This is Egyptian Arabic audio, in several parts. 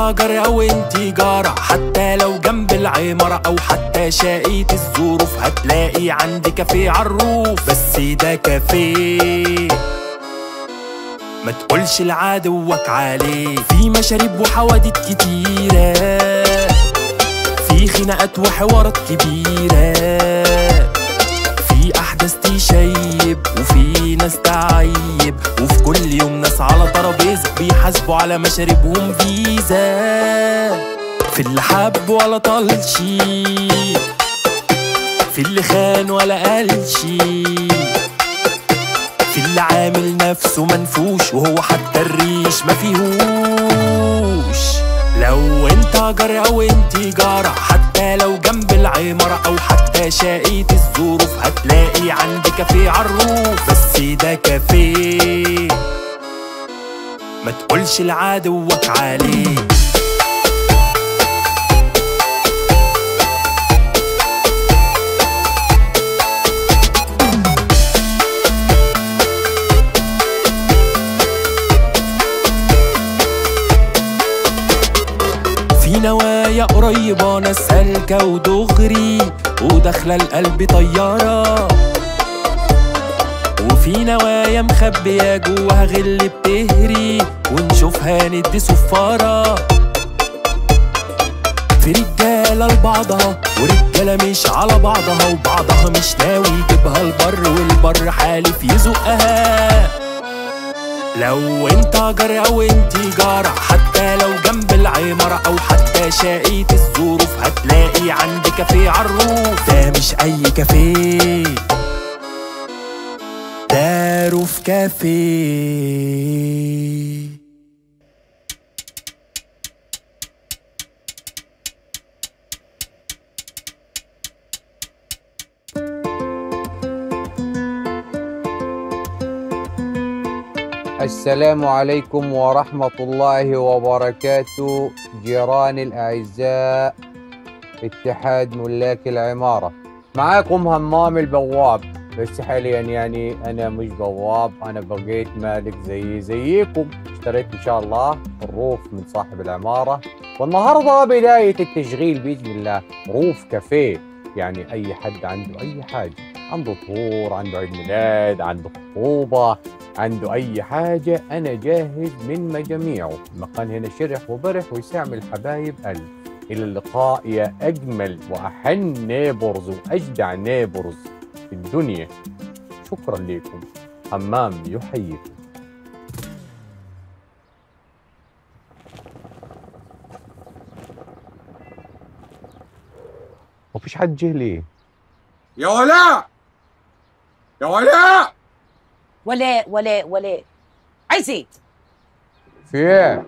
جار او انت جارة حتى لو جنب العمارة او حتى شقية الظروف هتلاقي عندي كافيه عالروف بس ده كافيه ما تقولش لعدوك عليه في مشاريب وحوادث كتيرة في خناقات وحوارات كبيرة في أحداث تشيب وفي ناس تعيب وفي كل يوم ناس على ترابيزة بيحاسبوا على مشاريبهم فيزا في اللي حب ولا طلشي في اللي خان ولا قالشي في اللي عامل نفسه منفوش وهو حتى الريش ما فيهوش لو انت جار او انت جارة حتى لو جنب العمارة او حتى شقية الظروف هتلاقي عندي كافيه عالروف بس ده كافيه ما تقولش لعدوك عليه في نوايا قريبة ناس سالكة ودغري وداخلة القلب طيارة وفي نوايا مخبية جواها غل بتهري ونشوفها ندي صفارة في رجالة لبعضها ورجالة مش على بعضها وبعضها مش ناوي يجيبها البر والبر حالف يزقها لو انت جار او انت جارة حتى لو جنب العمارة او حتى شقية الظروف هتلاقي عندي كافيه عالروف ده مش اي كافيه ده روف كافيه السلام عليكم ورحمة الله وبركاته جيران الأعزاء اتحاد ملاك العمارة معاكم همام البواب بس حاليا يعني أنا مش بواب أنا بقيت مالك زي زيكم اشتريت إن شاء الله الروف من صاحب العمارة والنهاردة بداية التشغيل بإذن الله روف كافيه يعني أي حد عنده أي حاجة عنده طهور عنده عيد ميلاد عنده خطوبة عنده أي حاجة أنا جاهز من مجاميعه المكان هنا شرح وبرح ويستعمل الحبايب ألف إلى اللقاء يا أجمل وأحن نيبرز وأجدع نيبرز في الدنيا شكرا لكم حمام يحييكم مفيش حد جه ليه؟ يا ولاء يا ولاء ولاء ولاء ولاء عايز ايه؟ في ايه؟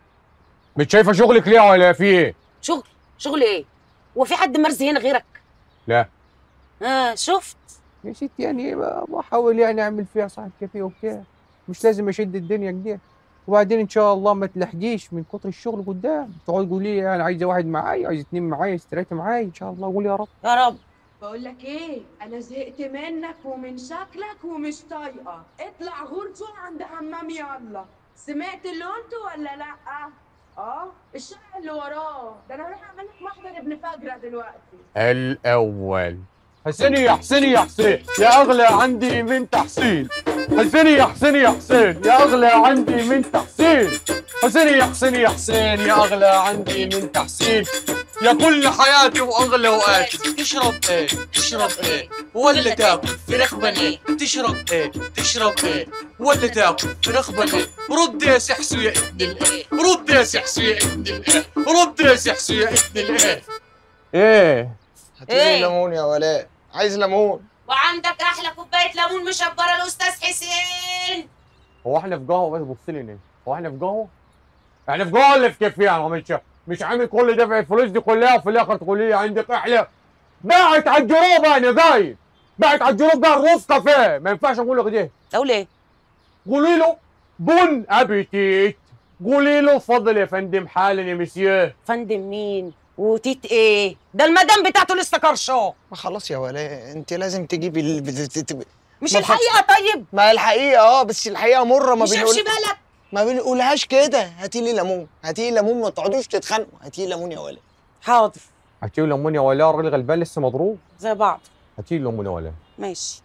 مش شايفة شغلك ليه ولا في ايه؟ شغل شغل ايه؟ هو في حد مرزي هنا غيرك؟ لا اه شفت يا ستي يعني ب- بحاول يعني اعمل فيها صاحب كافيه وبتاع مش لازم اشد الدنيا كده وبعدين ان شاء الله ما تلحقيش من كتر الشغل قدام تقعد تقولي لي انا عايزه واحد معايا عايزه اتنين معايا عايزه تلاته معايا ان شاء الله قولي يا رب يا رب بقول لك ايه انا زهقت منك ومن شكلك ومش طايقه اطلع غرزه عند حمام يلا سمعت اللي قلته ولا لا اه الشارع اللي وراه ده انا هروح اعمل لك محضر ابن فجره دلوقتي الاول حسيني يا حسيني يا حسين يا اغلى عندي من تحسين حسيني يا حسين يا حسين يا اغلى عندي من تحسين حسيني يا حسين يا حسين يا اغلى عندي من تحسين يا كل حياتي واغلى وقاتي تشرب ايه تشرب ايه ولا تاكل فراخ بانيه تشرب ايه تشرب ايه ولا تاكل فراخ بانيه رد يا سحسو يا ابن الايه رد يا سحسو يا ابن الايه رد يا سحسو يا ابن الايه ايه هاتولي إيه؟ ليمون يا ولاء عايز ليمون وعندك احلى كوبايه ليمون مشبره الاستاذ حسين هو احنا في قهوه بس بص لي ليه؟ هو احنا في قهوه؟ احنا في قهوه ولا في كافيه يعني مش مش عامل كل دفع الفلوس دي كلها وفي الاخر تقول لي عندك احلى باعت على الجروب انا جاي باعت على الجروب ده روف كافيه ما ينفعش اقول لك ده تقول ايه؟ قولي له بون ابيتيت قولي له اتفضل يا فندم حالا يا مسيو فندم مين؟ وتيت ايه؟ ده المدام بتاعته لسه كرشاه ما خلاص يا ولاء انت لازم تجيبي ال... مش ما الحقيقه طيب ما الحقيقه اه بس الحقيقه مره ما مش بنقول شافش بالك ما بنقولهاش كده هاتي لي ليمون هاتي لي ليمون ما تقعدوش تتخانقوا هاتي لي ليمون يا ولد حاضر هاتي له ليمون يا ولا الراجل غلبان لسه مضروب زي بعض هاتي له ليمون يا ولا ماشي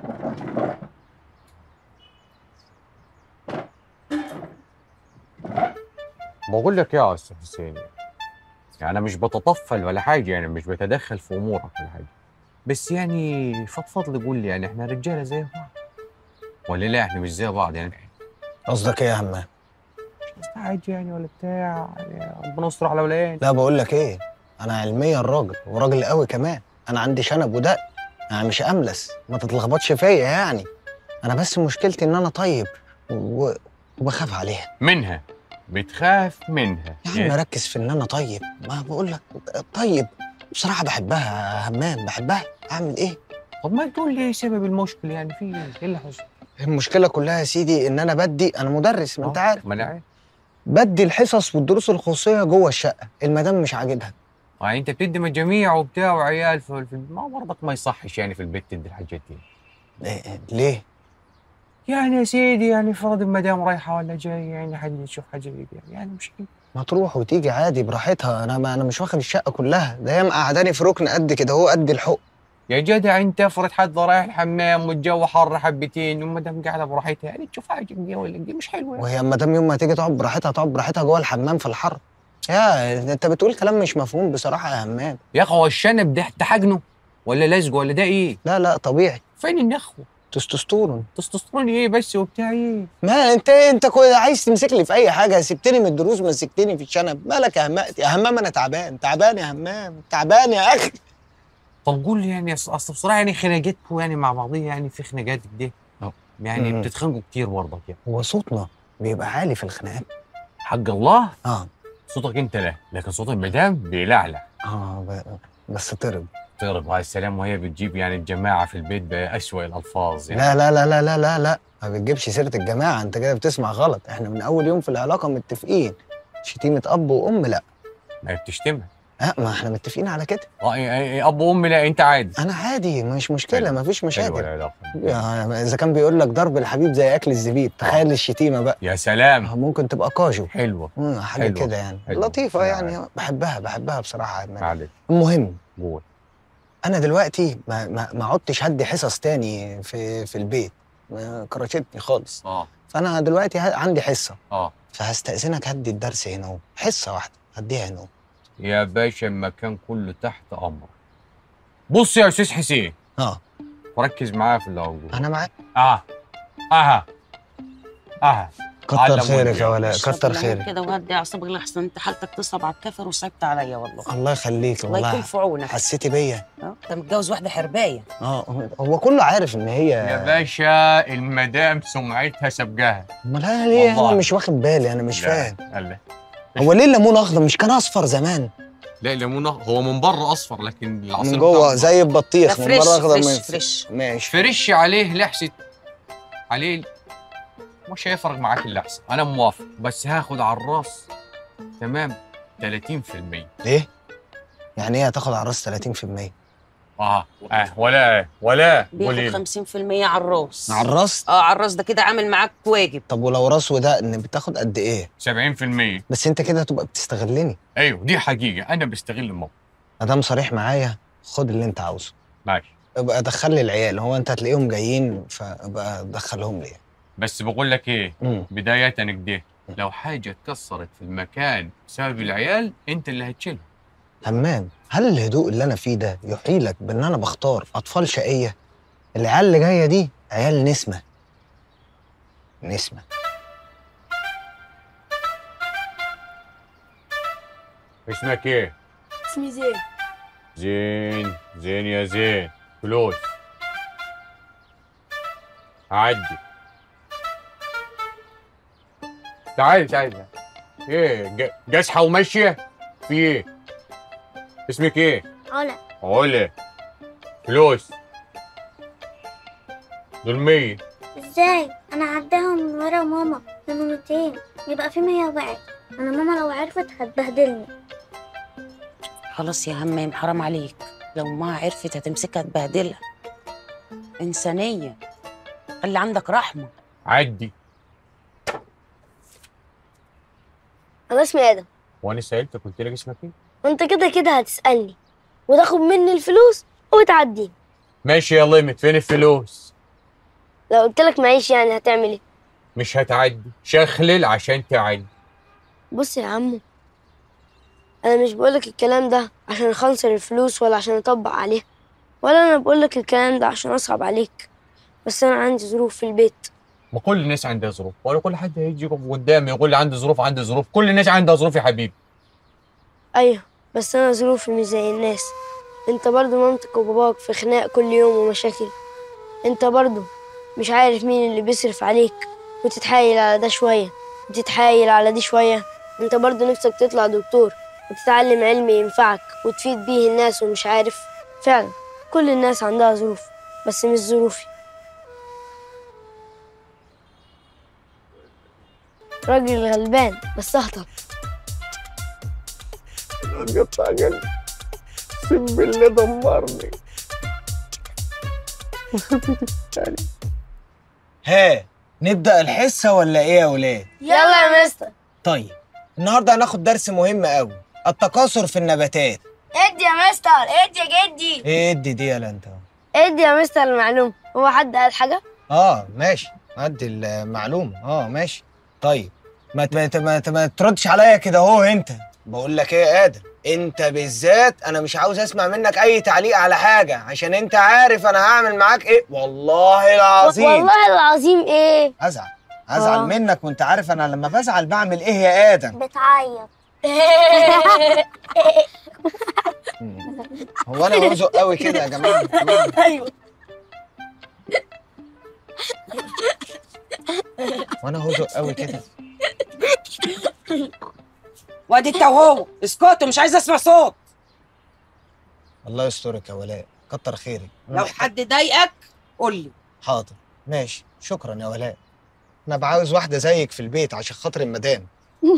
بقول لك يا استاذ حسين يعني انا مش بتطفل ولا حاجه يعني مش بتدخل في امورك ولا حاجه بس يعني فضفض لي قول لي يعني احنا رجاله زي بعض ولا لا احنا مش زي بعض يعني قصدك ايه يا همام مش حاجه يعني ولا بتاع يعني ربنا يستر على ولايات لا بقول لك ايه انا علميا راجل وراجل قوي كمان انا عندي شنب ودق انا مش املس ما تتلخبطش فيا يعني انا بس مشكلتي ان انا طيب و... وبخاف عليها منها بتخاف منها يا عم ركز في ان انا طيب ما بقول لك طيب بصراحه بحبها يا همام بحبها اعمل ايه طب ما تقول لي سبب المشكله يعني في ايه إيه اللي حصل المشكله كلها يا سيدي ان انا بدي انا مدرس ما انت آه، عارف ما انا عارف بدي الحصص والدروس الخصوصيه جوه الشقه المدام مش عاجبها يعني انت بتدي مجاميع وبتاع وعيال في في- ما برضك ما يصحش يعني في البيت تدي الحاجات دي إيه ليه يعني يا سيدي يعني فرض المدام رايحه ولا جاي يعني حد يشوف حاجه زي دي يعني مش ما تروح وتيجي عادي براحتها انا ما انا مش واخد الشقه كلها ده هي مقعداني في ركن قد كده هو قد الحق يا جدع انت افرض حد رايح الحمام والجو حر حبتين والمدام قاعده براحتها يعني تشوف حاجه دي ولا دي مش حلوه وهي المدام يوم ما تيجي تقعد براحتها تقعد براحتها جوه الحمام في الحر يا انت بتقول كلام مش مفهوم بصراحه يا همام يا اخي هو الشنب ده تحجنه ولا لزق ولا ده ايه؟ لا لا طبيعي فين النخوه؟ تستوستيرون تستوستيرون ايه بس وبتاع ايه؟ ما انت انت كو- عايز تمسك لي في اي حاجه سبتني من الدروس مسكتني في الشنب مالك يا همام يا همام انا تعبان تعبان يا همام تعبان يا اخي طب قول لي يعني أص- اصل بصراحه يعني خناقاتكم يعني مع بعضيها يعني في خناقات كده اه. يعني مم. بتتخانقوا كتير برضك يعني هو صوتنا بيبقى عالي في الخناقات حق الله اه صوتك انت لا لكن صوت المدام بيلعلع اه ب- بس طرب تضرب على السلام وهي بتجيب يعني الجماعه في البيت باسوأ الالفاظ يعني لا لا لا لا لا لا لا ما بتجيبش سيره الجماعه انت كده بتسمع غلط احنا من اول يوم في العلاقه متفقين شتيمه اب وام لا ما هي بتشتمها اه ما احنا متفقين على كده اه إيه- إيه اب وام لا انت عادي انا عادي مش مشكله حلو. ما فيش حلوة مشاكل العلاقة. يا- اذا كان بيقول لك ضرب الحبيب زي اكل الزبيب تخيل الشتيمه بقى يا سلام ممكن تبقى كاجو حلوه مم، حاجه حلوة. كده يعني حلوة. لطيفه لا، يعني بحبها بحبها بصراحه يا عم. معلش المهم قول انا دلوقتي ما ما, ما عدتش هدي حصص تاني في في البيت ما كرشتني خالص اه فانا دلوقتي ه- عندي حصه اه فهستأذنك هدي الدرس هنا اهو حصه واحده هديها هنا اهو يا باشا المكان كله تحت امرك بص يا استاذ حسين اه وركز معايا في اللي هقوله انا معاك اه اها اها كتر علم خيرك ودي. يا ولاء اشرب كتر ليمون خيرك كده وهدي اعصابك لحسن انت حالتك تصعب على الكفر وصعبت عليا والله الله يخليك الله يكون والله في عونك حسيتي بيا اه انت متجوز واحده حربايه اه هو كله عارف ان هي يا باشا المدام سمعتها سبقها امال انا ليه والله. انا مش واخد بالي انا مش لا، فاهم لا هو ليه الليمون اخضر مش كان اصفر زمان لا الليمون هو من بره اصفر لكن العصير من جوه بتاعه زي ده البطيخ من فريش بره اخضر فريش من فريش ماشي فرش عليه لحسه عليه مش هيفرق معاك اللحسه انا موافق بس هاخد على الراس تمام 30% ليه؟ يعني ايه هتاخد على الراس 30%؟ اه اه ولا ولا قولي بياخد لي. 50% على الراس على الراس؟ اه على الراس ده كده عامل معاك واجب طب ولو راس ودقن بتاخد قد ايه؟ 70% بس انت كده هتبقى بتستغلني ايوه دي حقيقه انا بستغل الموقف ما دام صريح معايا خد اللي انت عاوزه ماشي ابقى دخل لي العيال هو انت هتلاقيهم جايين فابقى دخلهم لي بس بقول لك ايه امم بدايه كده لو حاجه اتكسرت في المكان بسبب العيال انت اللي هتشيلها همام هل الهدوء اللي انا فيه ده يحيلك بان انا بختار اطفال شقيه؟ العيال اللي جايه دي عيال نسمه نسمه اسمك ايه اسمي زين زين زين يا زين فلوس عدي تعال تعال ايه ج- جسحة وماشية في ايه اسمك ايه علا علا فلوس دول مية ازاي انا عداهم من ورا ماما كانوا 200 يبقى في 100 وقعت انا ماما لو عرفت هتبهدلني خلاص يا همام حرام عليك لو ما عرفت هتمسكها تبهدلها انسانيه خلي عندك رحمه عدي انا اسمي ادم وانا سالتك قلت لك اسمك ايه وانت كده كده هتسالني وتاخد مني الفلوس وتعديني ماشي يا ليمت فين الفلوس لو قلت لك معيش يعني هتعمل ايه مش هتعدي شخلل عشان تعدي بص يا عمو انا مش بقولك الكلام ده عشان اخنصر الفلوس ولا عشان اطبق عليها ولا انا بقولك الكلام ده عشان اصعب عليك بس انا عندي ظروف في البيت ما كل الناس عندها ظروف ولا كل حد هيجي يقف قدامي يقول لي عندي ظروف عندي ظروف كل الناس عندها ظروف يا حبيبي ايوه بس انا ظروفي مش زي الناس انت برضو مامتك وباباك في خناق كل يوم ومشاكل انت برضو مش عارف مين اللي بيصرف عليك وتتحايل على ده شوية وتتحايل على دي شوية انت برضو نفسك تطلع دكتور وتتعلم علم ينفعك وتفيد بيه الناس ومش عارف فعلا كل الناس عندها ظروف بس مش ظروفي راجل غلبان بس اهطل قطع قلبي اقسم بالله دمرني ها نبدأ الحصة ولا ايه يا ولاد؟ يلا يا مستر طيب النهارده هناخد درس مهم قوي التكاثر في النباتات ادي يا مستر ادي يا جدي ايه ادي دي يا انت ادي يا مستر المعلومة هو حد قال حاجة؟ اه ماشي ادي المعلومة اه ماشي طيب ما ت- ما ت- ما, ت- ما تردش عليا كده اهو انت بقول لك ايه يا ادم انت بالذات انا مش عاوز اسمع منك اي تعليق على حاجة عشان انت عارف انا هعمل معاك ايه والله العظيم والله العظيم ايه؟ ازعل ازعل آه. منك وانت عارف انا لما بزعل بعمل ايه يا ادم بتعيط هو انا مرزق قوي كده يا جماعه ايوه وانا هزق قوي كده وادي انت وهو اسكتوا مش عايز اسمع صوت الله يسترك يا ولاء كتر خيرك لو حد ضايقك قول لي حاضر ماشي شكرا يا ولاء انا بعاوز واحده زيك في البيت عشان خاطر المدام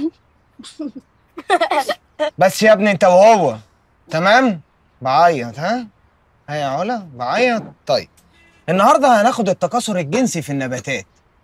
بس يا ابني انت وهو تمام بعيط ها ها يا علا بعيط طيب النهارده هناخد التكاثر الجنسي في النباتات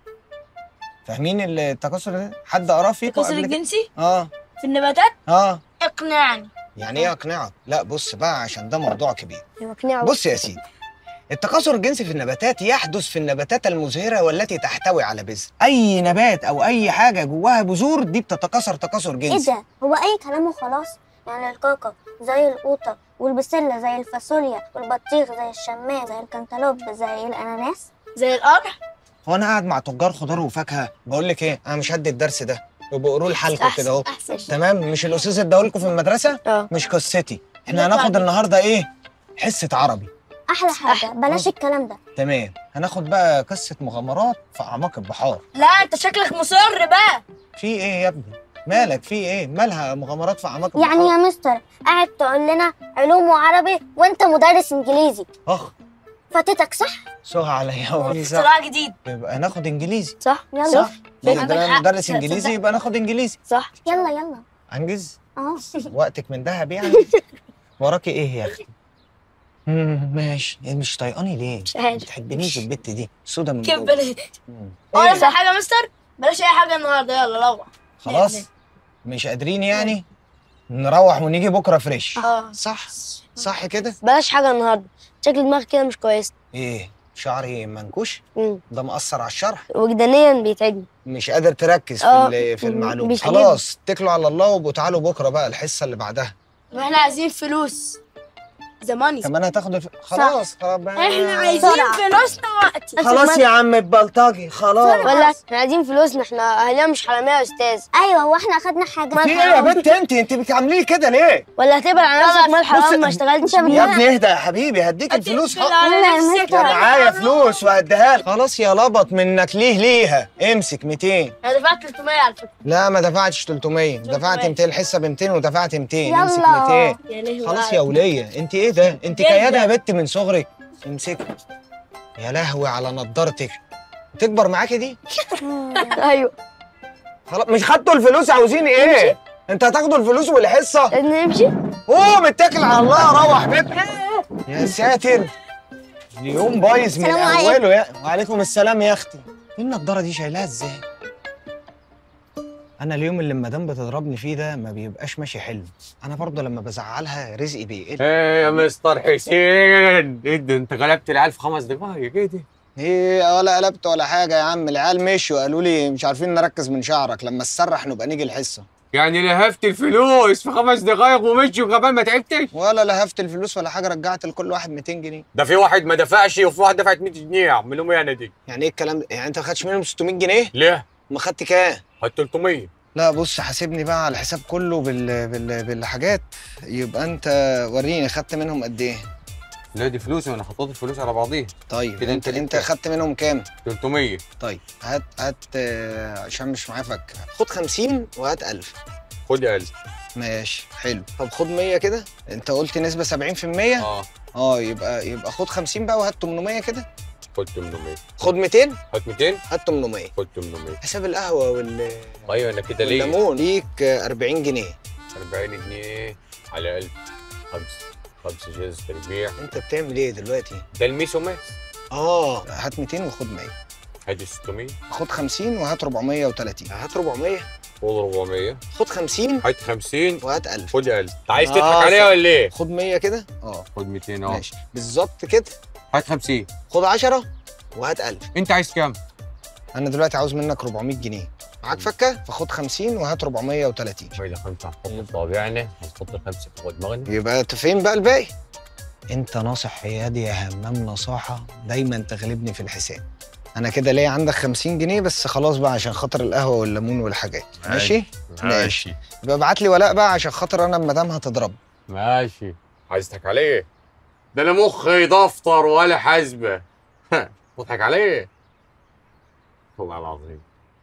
فاهمين التكاثر ده حد قراه فيكم التكاثر قبل كده؟ الجنسي اه في النباتات اه اقنعني يعني ايه اقنعك لا بص بقى عشان ده موضوع كبير اقنعني بص يا سيدي التكاثر الجنسي في النباتات يحدث في النباتات المزهرة والتي تحتوي على بذر أي نبات أو أي حاجة جواها بذور دي بتتكاثر تكاثر ايه جنسي ده هو اي كلام وخلاص يعني الكاكا زي القوطة والبسلة زي الفاصوليا والبطيخ زي الشمام زي الكنتالوب زي الاناناس زي القمح هو أنا قاعد مع تجار خضار وفاكهة بقول لك إيه أنا مش هدي الدرس ده يبقوا قولوا لحالكم كده أهو احسن تمام مش الأستاذ اداهولكم في المدرسة اه مش قصتي إحنا نطلع هناخد بيه. النهاردة إيه حصة عربي احلى حاجة بلاش الكلام ده تمام هناخد بقى قصة مغامرات في أعماق البحار لا انت شكلك مصر بقى في إيه يا ابني مالك في إيه مالها مغامرات في أعماق البحار يعني يا مستر قاعد تقول لنا علوم وعربي وانت مدرس انجليزي اخ فاتتك صح سوها عليا هو صراع جديد يبقى ناخد انجليزي صح يلا صح عندك ده انا حق. مدرس تصدق. انجليزي يبقى ناخد انجليزي صح يلا يلا انجز اه وقتك من ذهب يعني وراكي ايه يا اختي مم، ماشي إيه مش طايقاني ليه مش ما عارف بتحبنيش البت دي سودا من كيف جوه بلاش مم. ولا إيه؟ في حاجه يا مستر بلاش اي حاجه النهارده يلا روح خلاص مش قادرين يعني نروح ونيجي بكره فريش اه صح صح كده بلاش حاجه النهارده شكل دماغك كده مش كويس ايه شعري منكوش مم. ده مأثر على الشرح وجدانيا بيتعبني مش قادر تركز في آه، ال- في المعلومه بيشغلني. خلاص اتكلوا على الله وابقوا تعالوا بكره بقى الحصه اللي بعدها واحنا عايزين فلوس زماني كمان هتاخد الف... خلاص خلاص بقى. احنا عايزين فلوسنا وقتي خلاص يا عم البلطجي خلاص ولا احنا عايزين فلوسنا احنا اهلنا مش حراميه يا استاذ ايوه هو احنا اخدنا حاجة في ايه يا بنت انت انت بتعمليه كده ليه ولا هتبعد عن نفسك مال حرام ما اشتغلتش يا بيه ابني اهدى يا حبيبي هديك الفلوس حق على يلا يا نفسك مستر. يا معايا فلوس وهديها لك خلاص يا لبط منك ليه ليها امسك 200 انا دفعت 300 على فكره لا ما دفعتش 300 دفعت 200 الحصه ب 200 ودفعت 200 امسك يلا. 200 يا لهوي خلاص يا وليه انت ايه ده انت جدا. كياده يا بت من صغرك امسك يا لهوي على نضارتك تكبر معاكي دي ايوه خلاص مش خدتوا الفلوس عاوزين ايه انت هتاخدوا الفلوس والحصه نمشي قوم اتكل على الله روح بيتك يا ساتر اليوم بايظ من السلام عليكم. اوله يا وعليكم السلام يا اختي ايه النضاره دي شايلها ازاي انا اليوم اللي المدام بتضربني فيه ده ما بيبقاش ماشي حلو انا برضه لما بزعلها رزقي بيقل ايه يا مستر حسين ايه ده انت غلبت العيال في خمس دقايق ايه ده ايه ولا قلبت ولا حاجه يا عم العيال مشوا قالوا لي مش عارفين نركز من شعرك لما تسرح نبقى نيجي الحصه يعني لهفت الفلوس في خمس دقايق ومشوا كمان ما تعبتش ولا لهفت الفلوس ولا حاجه رجعت لكل واحد 200 جنيه ده في واحد ما دفعش وفي واحد دفعت 100 جنيه اعملهم ايه انا دي يعني ايه الكلام ده يعني انت ما خدتش منهم 600 جنيه ليه ما خدت كام خدت 300 لا بص حاسبني بقى على الحساب كله بال... بال... بالحاجات يبقى انت وريني خدت منهم قد ايه لا دي فلوس انا حطيت الفلوس على بعضيها طيب كده انت انت انت جبت خدت منهم كام 300 طيب هات هات آه، عشان مش معايا فك خد 50 وهات 1000 خد يا قلبي ماشي حلو طب خد 100 كده انت قلت نسبة 70% اه اه يبقى يبقى خد 50 بقى وهات 800 كده خد 800 خد 200 هات 200 هات 800 خد 800 حساب القهوة وال ايوه انا كده ليه والليمون ليك آه، 40 جنيه 40 جنيه على 1000 خمسة خمسة جاز تربيع انت بتعمل ايه دلوقتي؟ ده الميس وماس اه هات 200 وخد 100 هادي 600 خد 50 وهات 430 هات 400 خد 400 خد 50 هات 50 وهات 1000 خد يا قلبي انت عايز آه، تضحك عليا خد- ولا ايه؟ خد 100 كده اه خد 200 اه ماشي بالظبط كده هات 50 خد 10 وهات 1000 انت عايز كام؟ انا دلوقتي عاوز منك 400 جنيه معاك فكه فخد 50 وهات 430 باقي خمسة هنحط طابعني هنحط خمسة فوق دماغنا يبقى انت فين بقى الباقي انت ناصح عيادي يا همام نصاحه دايما تغلبني في الحساب انا كده ليا عندك 50 جنيه بس خلاص بقى عشان خاطر القهوه والليمون والحاجات ماشي ماشي يبقى ابعت لي ولاء بقى عشان خاطر انا المدام هتضرب ماشي عايز تضحك عليه ده انا مخي دفتر ولا حاسبه تضحك عليه والله العظيم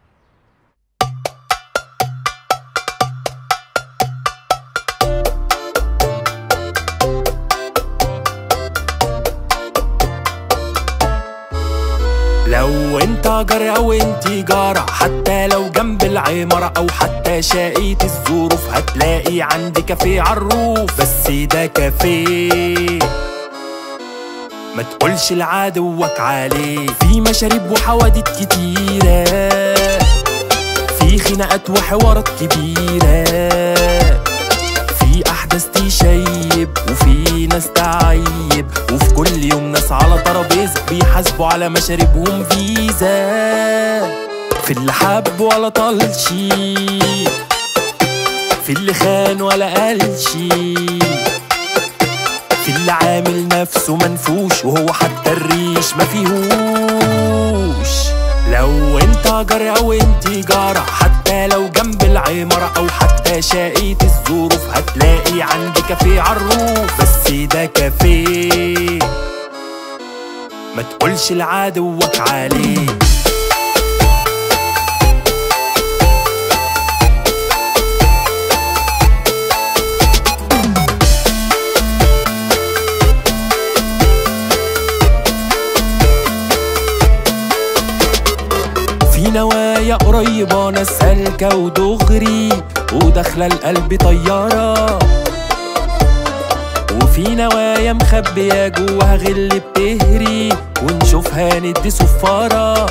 لو انت جار او انت جارة حتى لو جنب العمارة او حتى شقية الظروف هتلاقي عندي كافيه عالروف بس ده كافيه ما تقولش لعدوك عليه في مشاريب وحوادث كتيرة في خناقات وحوارات كبيرة في احداث تشيب وفي ناس تعيب وفي كل يوم ناس على ترابيزه بيحاسبوا على مشاربهم فيزا في اللي حب ولا طلش في اللي خان ولا قالش في اللي عامل نفسه منفوش وهو حتى الريش ما فيهوش لو انت جار او انت جارة حتى لو جنب العمارة او حتى شقية الظروف هتلاقي عندي كافيه عالروف بس ده كافيه ما تقولش لعدوك عليه في نوايا قريبة ناس سالكة ودغري وداخلة القلب طيارة وفي نوايا مخبية جواها غل بتهري ونشوفها ندي صفارة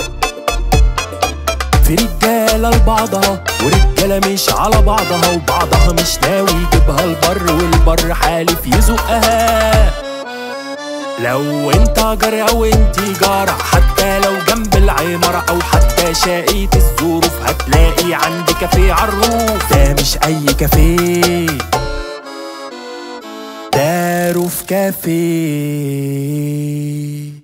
في رجالة لبعضها ورجالة مش على بعضها وبعضها مش ناوي يجيبها البر والبر حالف يزقها لو انت جار او انت جارة حتى لو جنب العمارة او حتى شقية الظروف هتلاقي عندي كافيه عالروف ده مش اي كافيه ده روف كافيه